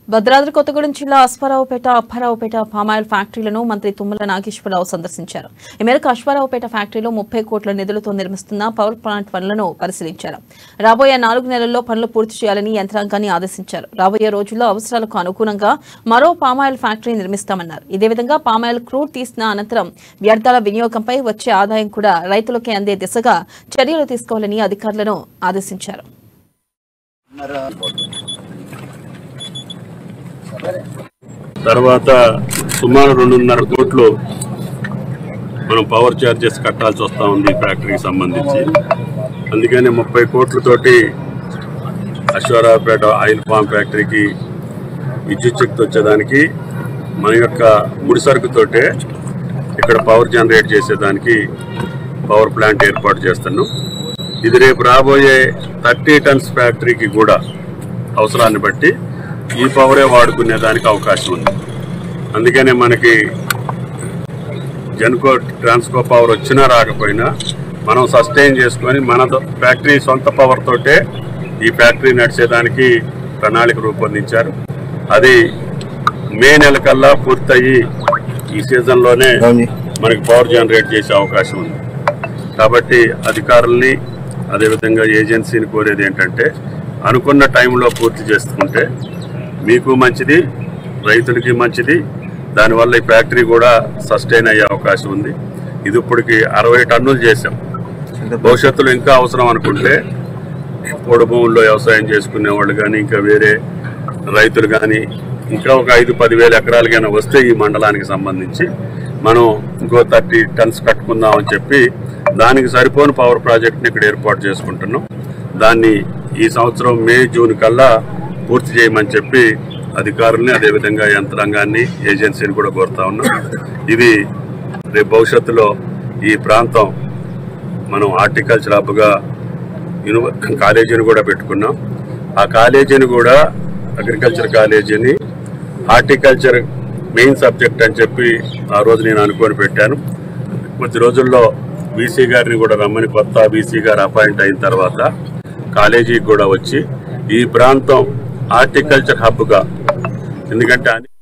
భద్రాద్రి కొత్తగూడెం జిల్లా అశ్వారావుపేట అప్పారావుపేట పామాయిల్ ఫ్యాక్టరీలను మంత్రి తుమ్మల నాగేశ్వరరావు సందర్శించారు ఈ మేరకు అశ్వారావుపేట ఫ్యాక్టరీలో ముప్పై కోట్ల నిధులతో నిర్మిస్తున్న పవర్ ప్లాంట్ పనులను పరిశీలించారు రాబోయే నాలుగు నెలల్లో పనులు పూర్తి చేయాలని యంత్రాంగాన్ని ఆదేశించారు రాబోయే రోజుల్లో అవసరాలకు అనుగుణంగా మరో పామాయిల్ ఫ్యాక్టరీ నిర్మిస్తామన్నారు ఇదే విధంగా పామాయిల్ క్రూడ్ తీసిన అనంతరం వ్యర్థాల వినియోగంపై వచ్చే ఆదాయం కూడా రైతులకే అందే దిశగా చర్యలు తీసుకోవాలని అధికారులను ఆదేశించారు తర్వాత సుమారు రెండున్నర కోట్లు మనం పవర్ ఛార్జెస్ కట్టాల్సి వస్తూ ఉంది ఈ ఫ్యాక్టరీకి సంబంధించి అందుకని ముప్పై కోట్లతోటి అశ్వారావుపేట ఆయిల్ పామ్ ఫ్యాక్టరీకి విద్యుత్ శక్తి వచ్చేదానికి మన యొక్క ముడి సరుకుతోటే ఇక్కడ పవర్ జనరేట్ చేసేదానికి పవర్ ప్లాంట్ ఏర్పాటు చేస్తున్నాం ఇది రేపు రాబోయే థర్టీ టన్స్ ఫ్యాక్టరీకి కూడా అవసరాన్ని బట్టి ఈ పవరే వాడుకునే దానికి అవకాశం ఉంది అందుకనే మనకి జెన్కో ట్రాన్స్కో పవర్ వచ్చినా రాకపోయినా మనం సస్టైన్ చేసుకొని మన ద- ఫ్యాక్టరీ సొంత పవర్ తోటే ఈ ఫ్యాక్టరీ నడిచేదానికి ప్రణాళిక రూపొందించారు అది మే నెల కల్లా పూర్తయి ఈ సీజన్లోనే మనకి పవర్ జనరేట్ చేసే అవకాశం ఉంది కాబట్టి అధికారుల్ని అదేవిధంగా ఏజెన్సీని కోరేది ఏంటంటే అనుకున్న టైంలో పూర్తి చేసుకుంటే మీకు మంచిది రైతులకి మంచిది దానివల్ల ఈ ఫ్యాక్టరీ కూడా సస్టైన్ అయ్యే అవకాశం ఉంది ఇది ఇప్పటికి అరవై టన్నులు చేసాం భవిష్యత్తులో ఇంకా అవసరం అనుకుంటే పొడి భూముల్లో వ్యవసాయం చేసుకునే వాళ్ళు కానీ ఇంకా వేరే రైతులు కానీ ఇంకా ఒక ఐదు పదివేల ఎకరాలకైనా వస్తే ఈ మండలానికి సంబంధించి మనం ఇంకో థర్టీ టన్స్ కట్టుకుందాం అని చెప్పి దానికి సరిపోని పవర్ ప్రాజెక్ట్ని ఇక్కడ ఏర్పాటు చేసుకుంటున్నాం దాన్ని ఈ సంవత్సరం మే జూన్ కల్లా పూర్తి చేయమని చెప్పి అధికారుల్ని అదేవిధంగా యంత్రాంగాన్ని ఏజెన్సీని కూడా కోరుతా ఉన్నాం ఇది రేపు భవిష్యత్తులో ఈ ప్రాంతం మనం హార్టికల్చర్ హబ్గా యూనివ కాలేజీని కూడా పెట్టుకున్నాం ఆ కాలేజీని కూడా అగ్రికల్చర్ కాలేజీని హార్టికల్చర్ మెయిన్ సబ్జెక్ట్ అని చెప్పి ఆ రోజు నేను అనుకొని పెట్టాను కొద్ది రోజుల్లో బీసీ గారిని కూడా రమ్మని కొత్త బీసీ గారు అపాయింట్ అయిన తర్వాత కాలేజీకి కూడా వచ్చి ఈ ప్రాంతం హార్టికల్చర్ హబ్గా ఎందుకంటే అన్ని